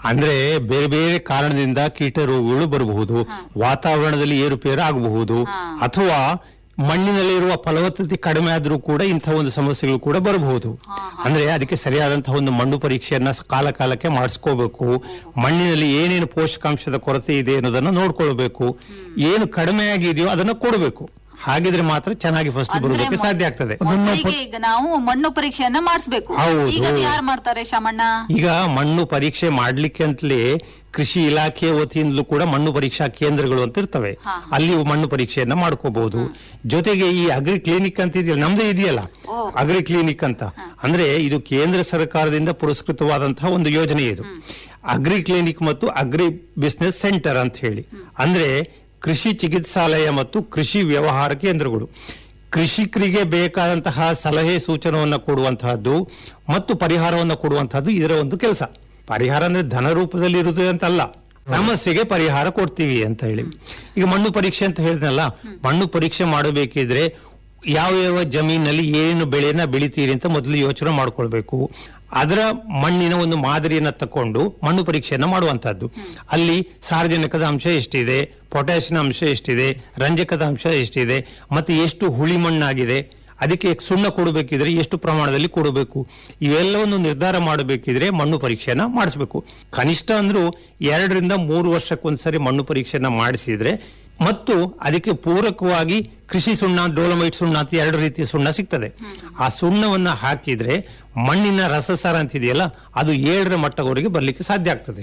ಅಂದ್ರೆ ಬೇರೆ ಬೇರೆ ಕಾರಣದಿಂದ ಕೀಟ ರೋಗಗಳು ಬರಬಹುದು ವಾತಾವರಣದಲ್ಲಿ ಏರುಪೇರು ಆಗಬಹುದು ಅಥವಾ ಮಣ್ಣಿನಲ್ಲಿರುವ ಫಲವತ್ತತೆ ಕಡಿಮೆ ಆದ್ರೂ ಕೂಡ ಇಂಥ ಒಂದು ಸಮಸ್ಯೆಗಳು ಕೂಡ ಬರಬಹುದು ಅಂದ್ರೆ ಅದಕ್ಕೆ ಸರಿಯಾದಂತಹ ಒಂದು ಮಣ್ಣು ಪರೀಕ್ಷೆಯನ್ನ ಕಾಲ ಕಾಲಕ್ಕೆ ಮಾಡಿಸ್ಕೋಬೇಕು ಮಣ್ಣಿನಲ್ಲಿ ಏನೇನು ಪೋಷಕಾಂಶದ ಕೊರತೆ ಇದೆ ಅನ್ನೋದನ್ನ ನೋಡ್ಕೊಳ್ಬೇಕು ಏನು ಕಡಿಮೆ ಆಗಿದೆಯೋ ಅದನ್ನ ಕೊಡಬೇಕು ಹಾಗಿದ್ರೆ ಮಾತ್ರ ಚೆನ್ನಾಗಿ ಫಸಲು ಬರುವುದಕ್ಕೆ ಸಾಧ್ಯ ಆಗ್ತದೆ ಮೊದಲಿಗೆ ಈಗ ನಾವು ಮಣ್ಣು ಪರೀಕ್ಷೆಯನ್ನ ಮಾಡಿಸ್ಬೇಕು ಹೌದು. ಈಗ ಯಾರು ಮಾಡ್ತಾರೆ ಶಾಮಣ್ಣ ಈಗ ಮಣ್ಣು ಪರೀಕ್ಷೆ ಮಾಡ್ಲಿಕ್ಕೆ ಅಂತಲೇ ಕೃಷಿ ಇಲಾಖೆ ವತಿಯಿಂದಲೂ ಕೂಡ ಮಣ್ಣು ಪರೀಕ್ಷಾ ಕೇಂದ್ರಗಳು ಅಂತ ಇರ್ತವೆ ಅಲ್ಲಿ ಮಣ್ಣು ಪರೀಕ್ಷೆಯನ್ನ ಮಾಡ್ಕೋಬಹುದು ಜೊತೆಗೆ ಈ ಅಗ್ರಿ ಕ್ಲಿನಿಕ್ ಅಂತ ಇದೆಯಲ್ಲ ನಮ್ದೇ ಇದೆಯಲ್ಲ ಅಗ್ರಿ ಕ್ಲಿನಿಕ್ ಅಂತ ಅಂದ್ರೆ ಇದು ಕೇಂದ್ರ ಸರ್ಕಾರದಿಂದ ಪುರಸ್ಕೃತವಾದಂತಹ ಒಂದು ಯೋಜನೆ ಇದು ಅಗ್ರಿ ಕ್ಲಿನಿಕ್ ಮತ್ತು ಅಗ್ರಿ ಬಿಸ್ನೆಸ್ ಸೆಂಟರ್ ಅಂತ ಹೇಳಿ ಅಂದ್ರೆ ಕೃಷಿ ಚಿಕಿತ್ಸಾಲಯ ಮತ್ತು ಕೃಷಿ ವ್ಯವಹಾರ ಕೇಂದ್ರಗಳು ಕೃಷಿಕರಿಗೆ ಬೇಕಾದಂತಹ ಸಲಹೆ ಸೂಚನವನ್ನು ಕೊಡುವಂತಹದ್ದು ಮತ್ತು ಪರಿಹಾರವನ್ನು ಕೊಡುವಂತಹದ್ದು ಇದರ ಒಂದು ಕೆಲಸ ಪರಿಹಾರ ಅಂದ್ರೆ ಧನ ರೂಪದಲ್ಲಿ ಇರುತ್ತದೆ ಅಂತಲ್ಲ ಸಮಸ್ಯೆಗೆ ಪರಿಹಾರ ಕೊಡ್ತೀವಿ ಅಂತ ಹೇಳಿ ಈಗ ಮಣ್ಣು ಪರೀಕ್ಷೆ ಅಂತ ಹೇಳಿದ್ನಲ್ಲ ಮಣ್ಣು ಪರೀಕ್ಷೆ ಮಾಡಬೇಕಿದ್ರೆ ಯಾವ ಯಾವ ಜಮೀನಲ್ಲಿ ಏನು ಬೆಳೆಯನ್ನ ಬೆಳಿತೀರಿ ಅಂತ ಮೊದಲು ಯೋಚನೆ ಮಾಡ್ಕೊಳ್ಬೇಕು ಅದರ ಮಣ್ಣಿನ ಒಂದು ಮಾದರಿಯನ್ನ ತಕೊಂಡು ಮಣ್ಣು ಪರೀಕ್ಷೆಯನ್ನ ಮಾಡುವಂತಹದ್ದು ಅಲ್ಲಿ ಸಾರ್ವಜನಿಕದ ಅಂಶ ಎಷ್ಟಿದೆ ಪೊಟ್ಯಾಷಿಯಂ ಅಂಶ ಎಷ್ಟಿದೆ ರಂಜಕದ ಅಂಶ ಎಷ್ಟಿದೆ ಮತ್ತೆ ಎಷ್ಟು ಹುಳಿ ಮಣ್ಣಾಗಿದೆ ಅದಕ್ಕೆ ಸುಣ್ಣ ಕೊಡಬೇಕಿದ್ರೆ ಎಷ್ಟು ಪ್ರಮಾಣದಲ್ಲಿ ಕೊಡಬೇಕು ಇವೆಲ್ಲವನ್ನು ನಿರ್ಧಾರ ಮಾಡಬೇಕಿದ್ರೆ ಮಣ್ಣು ಪರೀಕ್ಷೆಯನ್ನ ಮಾಡಿಸ್ಬೇಕು ಕನಿಷ್ಠ ಅಂದ್ರೂ ಎರಡರಿಂದ ಮೂರು ವರ್ಷಕ್ಕೊಂದ್ಸರಿ ಮಣ್ಣು ಪರೀಕ್ಷೆಯನ್ನ ಮಾಡಿಸಿದ್ರೆ ಮತ್ತು ಅದಕ್ಕೆ ಪೂರಕವಾಗಿ ಕೃಷಿ ಸುಣ್ಣ ಡೋಲಮೈಟ್ ಸುಣ್ಣ ಅಂತ ಎರಡು ರೀತಿಯ ಸುಣ್ಣ ಸಿಗ್ತದೆ ಆ ಸುಣ್ಣವನ್ನ ಹಾಕಿದ್ರೆ ಮಣ್ಣಿನ ರಸಸಾರ ಅಂತಿದೆಯಲ್ಲ ಅದು ಏಳರ ಮಟ್ಟವರೆಗೆ ಬರ್ಲಿಕ್ಕೆ ಸಾಧ್ಯ ಆಗ್ತದೆ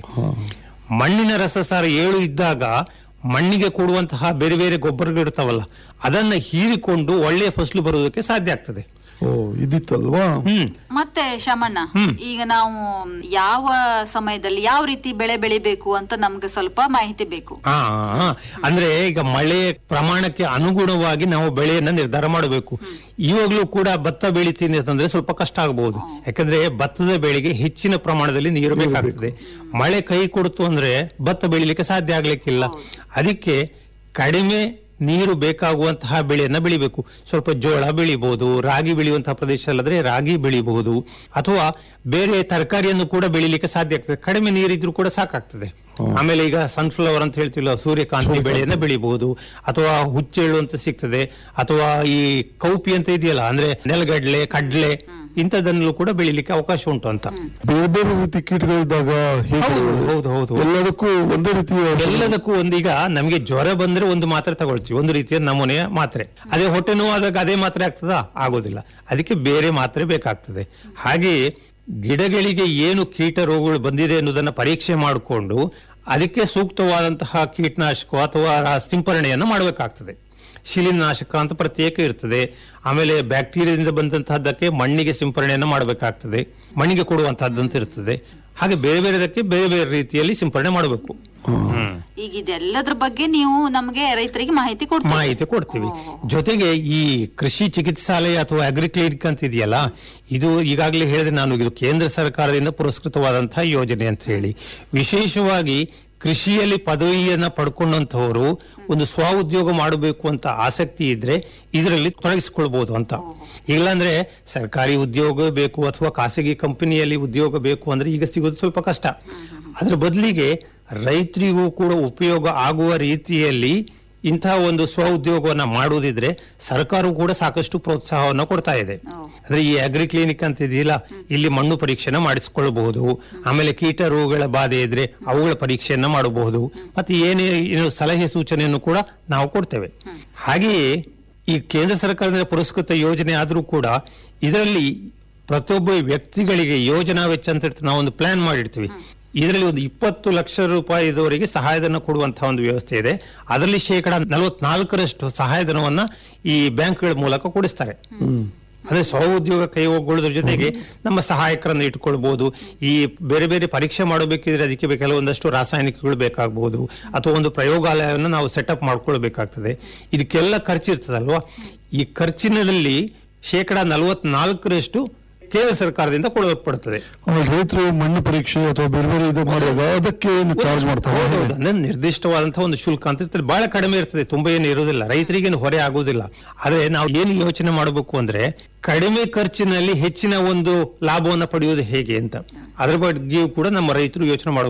ಮಣ್ಣಿನ ರಸಸಾರ ಏಳು ಇದ್ದಾಗ ಮಣ್ಣಿಗೆ ಕೊಡುವಂತಹ ಬೇರೆ ಬೇರೆ ಗೊಬ್ಬರಗಳು ಇರ್ತಾವಲ್ಲ ಅದನ್ನ ಹೀರಿಕೊಂಡು ಒಳ್ಳೆಯ ಫಸಲು ಬರುವುದಕ್ಕೆ ಸಾಧ್ಯ ಆಗ್ತದೆ ಓ ಇದಿತ್ತಲ್ವಾ ಹ್ಮ್ ಮತ್ತೆ ಶಾಮಣ್ಣ ಈಗ ನಾವು ಯಾವ ಸಮಯದಲ್ಲಿ ಯಾವ ರೀತಿ ಬೆಳೆ ಬೆಳಿಬೇಕು ಅಂತ ನಮ್ಗೆ ಸ್ವಲ್ಪ ಮಾಹಿತಿ ಬೇಕು ಆ ಆ, ಅಂದ್ರೆ ಈಗ ಮಳೆ ಪ್ರಮಾಣಕ್ಕೆ ಅನುಗುಣವಾಗಿ ನಾವು ಬೆಳೆಯನ್ನ ನಿರ್ಧಾರ ಮಾಡಬೇಕು ಇವಾಗ್ಲೂ ಕೂಡ ಭತ್ತ ಬೆಳಿತೀನಿ ಅಂತಂದ್ರೆ ಸ್ವಲ್ಪ ಕಷ್ಟ ಆಗಬಹುದು ಯಾಕಂದ್ರೆ ಭತ್ತದ ಬೆಳೆಗೆ ಹೆಚ್ಚಿನ ಪ್ರಮಾಣದಲ್ಲಿ ನೀರು ಬೇಕಾಗ್ತದೆ ಮಳೆ ಕೈ ಕೊಡ್ತು ಅಂದ್ರೆ ಭತ್ತ ಬೆಳಿಲಿಕ್ಕೆ ಸಾಧ್ಯ ಆಗ್ಲಿಕ್ಕಿಲ್ಲ ಅದಕ್ಕೆ ಕಡಿಮೆ ನೀರು ಬೇಕಾಗುವಂತಹ ಬೆಳೆಯನ್ನ ಬೆಳಿಬೇಕು ಸ್ವಲ್ಪ ಜೋಳ ಬೆಳಿಬಹುದು ರಾಗಿ ಬೆಳೆಯುವಂತಹ ಪ್ರದೇಶದಲ್ಲಾದ್ರೆ ರಾಗಿ ಬೆಳಿಬಹುದು ಅಥವಾ ಬೇರೆ ತರಕಾರಿಯನ್ನು ಕೂಡ ಬೆಳಿಲಿಕ್ಕೆ ಸಾಧ್ಯ ಆಗ್ತದೆ ಕಡಿಮೆ ನೀರಿದ್ರೂ ಕೂಡ ಸಾಕಾಗ್ತದೆ ಆಮೇಲೆ ಈಗ ಸನ್ಫ್ಲವರ್ ಅಂತ ಹೇಳ್ತಿಲ್ಲ ಸೂರ್ಯಕಾಂತಿ ಬೆಳೆಯನ್ನ ಬೆಳಿಬಹುದು ಅಥವಾ ಹುಚ್ಚೆಳ್ಳು ಅಂತ ಸಿಗ್ತದೆ ಅಥವಾ ಈ ಕೌಪಿ ಅಂತ ಇದೆಯಲ್ಲ ಅಂದ್ರೆ ನೆಲಗಡ್ಲೆ ಕಡ್ಲೆ ಇಂಥದನ್ನೂ ಕೂಡ ಬೆಳಿಲಿಕ್ಕೆ ಅವಕಾಶ ಉಂಟು ಅಂತ ಬೇರೆ ಬೇರೆ ರೀತಿ ಕೀಟಗಳಿದ್ದಾಗ ಹೇಗೆ ಹೌದು ಹೌದು ಹೌದು ಎಲ್ಲದಕ್ಕೂ ಒಂದೇ ರೀತಿಯ ಎಲ್ಲದಕ್ಕೂ ಒಂದೀಗ ನಮಗೆ ಜ್ವರ ಬಂದ್ರೆ ಒಂದು ಮಾತ್ರೆ ತಗೊಳ್ತೀವಿ ಒಂದು ರೀತಿಯ ನಮೂನೆಯ ಮಾತ್ರೆ ಅದೇ ಹೊಟ್ಟೆ ನೋವಾದಾಗ ಅದೇ ಮಾತ್ರೆ ಆಗ್ತದಾ ಆಗೋದಿಲ್ಲ ಅದಕ್ಕೆ ಬೇರೆ ಮಾತ್ರೆ ಬೇಕಾಗ್ತದೆ ಹಾಗೆಯೇ ಗಿಡಗಳಿಗೆ ಏನು ಕೀಟ ರೋಗಗಳು ಬಂದಿದೆ ಅನ್ನೋದನ್ನ ಪರೀಕ್ಷೆ ಮಾಡಿಕೊಂಡು ಅದಕ್ಕೆ ಸೂಕ್ತವಾದಂತಹ ಕೀಟನಾಶಕ ಅಥವಾ ರಾ- ಸಿಂಪರಣೆಯನ್ನು ಮಾಡಬೇಕಾಗ್ತದೆ ಶಿಲೀನಾಶಕ ಅಂತ ಪ್ರತ್ಯೇಕ ಇರ್ತದೆ ಆಮೇಲೆ ಬ್ಯಾಕ್ಟೀರಿಯಾದಿಂದ ಬಂದಂತಹದ್ದಕ್ಕೆ ಮಣ್ಣಿಗೆ ಸಿಂಪರಣೆಯನ್ನು ಮಾಡಬೇಕಾಗ್ತದೆ ಮಣ್ಣಿಗೆ ಕೊಡುವಂತಹದ್ದಂತ ಇರ್ತದೆ ಹಾಗೆ ಬೇರೆ ಬೇರೆದಕ್ಕೆ ಬೇರೆ ಬೇರೆ ರೀತಿಯಲ್ಲಿ ಸಿಂಪರಣೆ ಮಾಡಬೇಕು ಹ್ಮ್ ಈಗ ಇದೆಲ್ಲದ್ರ ಬಗ್ಗೆ ನೀವು ನಮ್ಗೆ ರೈತರಿಗೆ ಮಾಹಿತಿ ಕೊಡ್ತೀವಿ ಮಾಹಿತಿ ಕೊಡ್ತೀವಿ ಜೊತೆಗೆ ಈ ಕೃಷಿ ಚಿಕಿತ್ಸಾಲಯ ಅಥವಾ ಅಗ್ರಿ ಕ್ಲಿನಿಕ್ ಅಂತ ಇದೆಯಲ್ಲ ಇದು ಈಗಾಗಲೇ ಹೇಳಿದೆ ನಾನು ಇದು ಕೇಂದ್ರ ಸರ್ಕಾರದಿಂದ ಪುರಸ್ಕೃತವಾದಂತಹ ಯೋಜನೆ ಅಂತ ಹೇಳಿ ವಿಶೇಷವಾಗಿ ಕೃಷಿಯಲ್ಲಿ ಪದವಿಯನ್ನ ಪಡ್ಕೊಂಡಂತವರು ಒಂದು ಸ್ವ ಉದ್ಯೋಗ ಮಾಡಬೇಕು ಅಂತ ಆಸಕ್ತಿ ಇದ್ರೆ ಇದರಲ್ಲಿ ತೊಡಗಿಸಿಕೊಳ್ಬಹುದು ಅಂತ ಇಲ್ಲಾಂದ್ರೆ ಸರ್ಕಾರಿ ಉದ್ಯೋಗ ಬೇಕು ಅಥವಾ ಖಾಸಗಿ ಕಂಪನಿಯಲ್ಲಿ ಉದ್ಯೋಗ ಬೇಕು ಅಂದ್ರೆ ಈಗ ಸಿಗೋದು ಸ್ವಲ್ಪ ಕಷ್ಟ ಅದ್ರ ಬದಲಿಗೆ ರೈತರಿಗೂ ಕೂಡ ಉಪಯೋಗ ಆಗುವ ರೀತಿಯಲ್ಲಿ ಇಂತಹ ಒಂದು ಸ್ವ ಉದ್ಯೋಗವನ್ನ ಮಾಡುವುದಿದ್ರೆ ಸರ್ಕಾರವು ಕೂಡ ಸಾಕಷ್ಟು ಪ್ರೋತ್ಸಾಹವನ್ನು ಕೊಡ್ತಾ ಇದೆ ಅಂದ್ರೆ ಈ ಅಗ್ರಿ ಕ್ಲಿನಿಕ್ ಅಂತ ಇದೆಯಲ್ಲ ಇಲ್ಲಿ ಮಣ್ಣು ಪರೀಕ್ಷೆನ ಮಾಡಿಸಿಕೊಳ್ಳಬಹುದು ಆಮೇಲೆ ಕೀಟ ರೋಗಗಳ ಬಾಧೆ ಇದ್ರೆ ಅವುಗಳ ಪರೀಕ್ಷೆಯನ್ನ ಮಾಡಬಹುದು ಮತ್ತೆ ಏನೇ ಏನು ಸಲಹೆ ಸೂಚನೆಯನ್ನು ಕೂಡ ನಾವು ಕೊಡ್ತೇವೆ ಹಾಗೆಯೇ ಈ ಕೇಂದ್ರ ಸರ್ಕಾರದಿಂದ ಪುರಸ್ಕೃತ ಯೋಜನೆ ಆದರೂ ಕೂಡ ಇದರಲ್ಲಿ ಪ್ರತಿಯೊಬ್ಬ ವ್ಯಕ್ತಿಗಳಿಗೆ ಯೋಜನಾ ವೆಚ್ಚ ಅಂತ ಇರ್ತದೆ ನಾವು ಒಂದು ಪ್ಲಾನ್ ಮಾಡಿರ್ತೀವಿ ಇದರಲ್ಲಿ ಒಂದು ಇಪ್ಪತ್ತು ಲಕ್ಷ ರೂಪಾಯಿದವರೆಗೆ ಸಹಾಯಧನ ಕೊಡುವಂತಹ ಒಂದು ವ್ಯವಸ್ಥೆ ಇದೆ ಅದರಲ್ಲಿ ಶೇಕಡ ನಲವತ್ನಾಲ್ಕರಷ್ಟು ಸಹಾಯಧನವನ್ನ ಈ ಬ್ಯಾಂಕ್ಗಳ ಮೂಲಕ ಕೊಡಿಸ್ತಾರೆ ಅಂದ್ರೆ ಸ್ವ ಉದ್ಯೋಗ ಕೈಗೊಳ್ಳೋದ್ರ ಜೊತೆಗೆ ನಮ್ಮ ಸಹಾಯಕರನ್ನು ಇಟ್ಕೊಳ್ಬಹುದು ಈ ಬೇರೆ ಬೇರೆ ಪರೀಕ್ಷೆ ಮಾಡಬೇಕಿದ್ರೆ ಅದಕ್ಕೆ ಬೇ- ಕೆಲವೊಂದಷ್ಟು ರಾಸಾಯನಿಕಗಳು ಬೇಕಾಗಬಹುದು ಅಥವಾ ಒಂದು ಪ್ರಯೋಗಾಲಯವನ್ನು ನಾವು ಸೆಟಪ್ ಮಾಡ್ಕೊಳ್ಬೇಕಾಗ್ತದೆ ಇದಕ್ಕೆಲ್ಲ ಖರ್ಚಿರ್ತದಲ್ವಾ ಈ ಖರ್ಚಿನಲ್ಲಿ ಶೇಕಡ ನಲವತ್ನಾಲ್ಕರಷ್ಟು ಕೇಂದ್ರ ಸರ್ಕಾರದಿಂದ ಕೊಡಲ್ಪಡುತ್ತದೆ ಆಮೇಲೆ ರೈತರು ಮಣ್ಣು ಪರೀಕ್ಷೆ ಅಥವಾ ಬೇರೆ ಬೇರೆ ಇದು ಮಾಡಿದಾಗ ಅದಕ್ಕೆ ಏನು ಚಾರ್ಜ್ ಮಾಡ್ತಾರೆ ಹೌದೌದು. ಅಂದ್ರೆ ನಿರ್ದಿಷ್ಟವಾದಂತಹ ಒಂದು ಶುಲ್ಕ ಅಂತ ಇರ್ತದೆ ಬಹಳ ಕಡಿಮೆ ಇರ್ತದೆ ತುಂಬಾ ಏನು ಇರುವುದಿಲ್ಲ ರೈತರಿಗೇನು ಹೊರೆ ಆಗುವುದಿಲ್ಲ ಆದ್ರೆ ನಾವು ಏನು ಯೋಚನೆ ಮಾಡಬೇಕು ಅಂದ್ರೆ ಕಡಿಮೆ ಖರ್ಚಿನಲ್ಲಿ ಹೆಚ್ಚಿನ ಒಂದು ಲಾಭವನ್ನು ಪಡೆಯುವುದು ಹೇಗೆ ಅಂತ ಅದ್ರ ಬಗ್ಗೆಯೂ ಕೂಡ ನಮ್ಮ ರೈತರು ಯೋಚನೆ ಮಾಡಬೇಕು